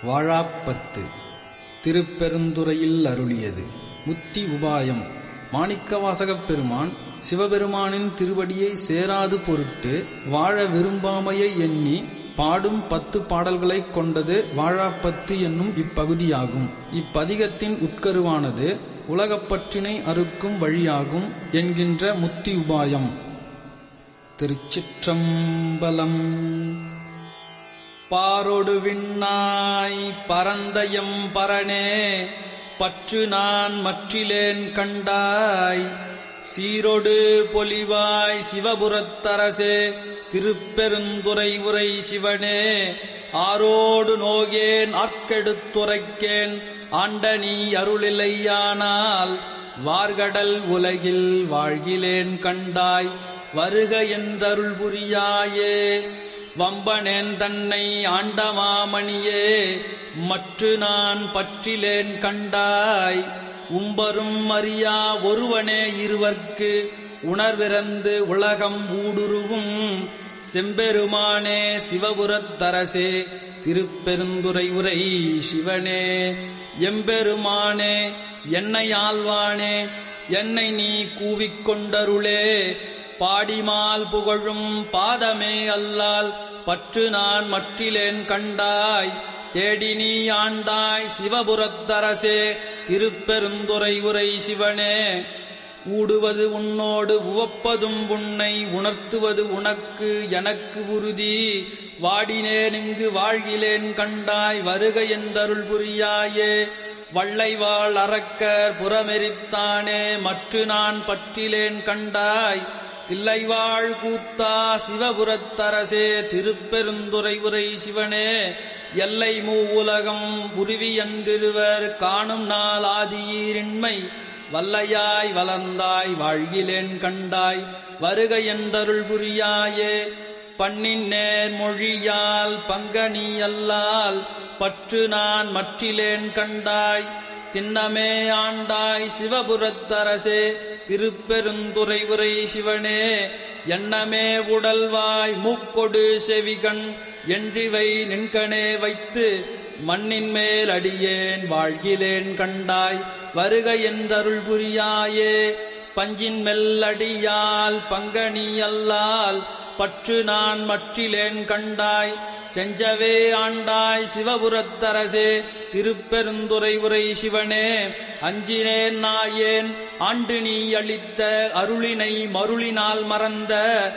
வாழாப்பத்து திருப்பெருந்துறையில் அருளியது முத்தி உபாயம் மாணிக்கவாசகப் பெருமான் சிவபெருமானின் திருவடியை சேராது பொருட்டு வாழ விரும்பாமையை எண்ணி பாடும் பத்து பாடல்களைக் கொண்டது வாழாப்பத்து என்னும் இப்பகுதியாகும் இப்பதிகத்தின் உட்கருவானது உலகப்பற்றினை அறுக்கும் வழியாகும் என்கின்ற முத்தி உபாயம் திருச்சிற்றம்பலம் பாரொடு விண்ணாய் பரந்தயம் பரனே பற்று நான் மற்றிலேன் கண்டாய் சீரொடு பொலிவாய் சிவபுரத்தரசே திருப்பெருந்துறை உரை சிவனே ஆரோடு நோகேன் ஆர்க்கெடுத்துரைக்கேன் ஆண்ட நீ அருளிலையானால் வார்கடல் உலகில் வாழ்கிலேன் கண்டாய் வருக என்றருள் புரியாயே வம்பனேன் தன்னை ஆண்டமாமணியே மற்று நான் பற்றிலேன் கண்டாய் உம்பரும் அறியா ஒருவனே இருவர்க்கு உணர்விறந்து உலகம் ஊடுருவும் செம்பெருமானே சிவபுரத்தரசே திருப்பெருந்துரை உரை சிவனே எம்பெருமானே என்னை ஆழ்வானே என்னை நீ கூவிக்கொண்டருளே பாடிமால் புகழும் பாதமே அல்லால் பற்று நான் மற்றிலேன் கண்டாய் தேடி நீ ஆண்டாய் சிவபுரத்தரசே திருப்பெருந்துறை உரை சிவனே ஊடுவது உன்னோடு உவப்பதும் உன்னை உணர்த்துவது உனக்கு எனக்கு உறுதி வாடினேன் இங்கு வாழ்கிலேன் கண்டாய் வருக என்றருள் புரியாயே வள்ளைவாள் அறக்கர் புறமெரித்தானே மற்று நான் பற்றிலேன் கண்டாய் தில்லைவாழ் கூத்தா சிவபுரத்தரசே திருப்பெருந்துறை உரை சிவனே எல்லை மூவுலகம் உருவியன்றிருவர் காணும் நாள் ஆதியீரின்மை வல்லையாய் வளர்ந்தாய் வாழ்கிலேன் கண்டாய் வருக என்றருள் புரியாயே பண்ணின் நேர் மொழியால் பங்கனி அல்லால் பற்று நான் மற்றிலேன் கண்டாய் திண்ணமே ஆண்டாய் சிவபுரத்தரசே திருப்பெருந்துறை உரை சிவனே எண்ணமே உடல்வாய் மூக்கொடு செவிகண் என்றிவை நின்கணே வைத்து மண்ணின் மேல் அடியேன் வாழ்கிலேன் கண்டாய் வருக என்றருள் புரியாயே பஞ்சின் மெல்லடியால் பங்கனி அல்லால் பற்று நான் மற்றிலேன் கண்டாய் செஞ்சவே ஆண்டாய் சிவபுரத்தரசே திருப்பெருந்துறை உரை சிவனே அஞ்சினேன் நாயேன் ஆண்டு நீ அளித்த அருளினை மருளினால் மறந்த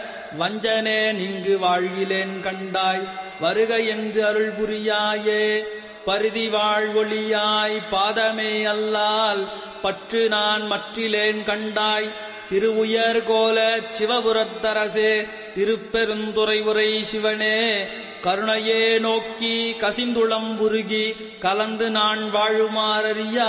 வஞ்சனேன் இங்கு வாழ்கிலேன் கண்டாய் வருக என்று அருள் புரியாயே பரிதி வாழ்வொளியாய் பாதமே அல்லால் பற்று நான் மற்றிலேன் கண்டாய் திருவுயர் கோல சிவபுரத்தரசே திருப்பெருந்துறை உரை சிவனே கருணையே நோக்கி கசிந்துளம் உருகி கலந்து நான் வாழுமாறறியா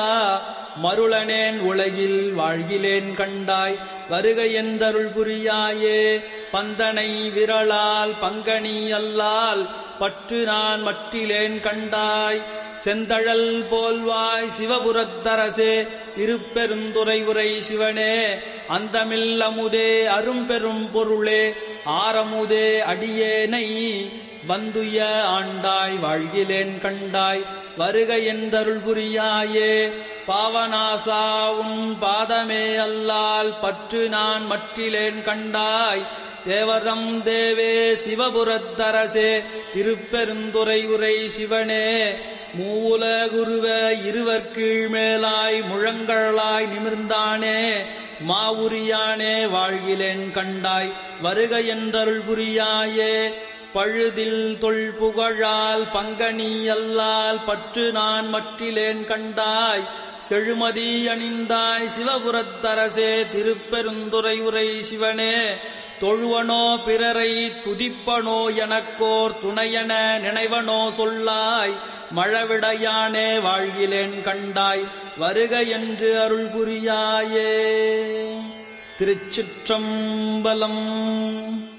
மருளனேன் உலகில் வாழ்கிலேன் கண்டாய் வருக என்றருள் புரியாயே பந்தனை விரலால் பங்கனி அல்லால் பற்று நான் மற்றிலேன் கண்டாய் செந்தழல் போல்வாய் சிவபுரத்தரசே திருப்பெருந்துறை உரை சிவனே அந்தமில் அமுதே அரும்பெரும் பொருளே ஆரமுதே அடியேனை வந்துய ஆண்டாய் வாழ்கிலேன் கண்டாய் வருக என்றருள் புரியாயே பாவனாசா உன் பாதமே அல்லால் பற்று நான் மற்றிலேன் கண்டாய் தேவதம் தேவே சிவபுரத்தரசே திருப்பெருந்துறை உரை சிவனே மூவுல குருவ இருவர் கீழ்மேலாய் முழங்களாய் நிமிர்ந்தானே மாவுரியானே வாழ்கிலேன் கண்டாய் வருக என்றருள் புரியாயே பழுதில் தொல் புகழால் பங்கனி அல்லால் பற்று நான் மற்றிலேன் கண்டாய் செழுமதி அணிந்தாய் சிவபுரத்தரசே திருப்பெருந்துறை உரை சிவனே தொழுவனோ பிறரை துதிப்பனோ எனக்கோர் துணையென நினைவனோ சொல்லாய் மழவிடையானே வாழ்கிலேன் கண்டாய் வருக என்று அருள் புரியாயே திருச்சிற்றம்பலம்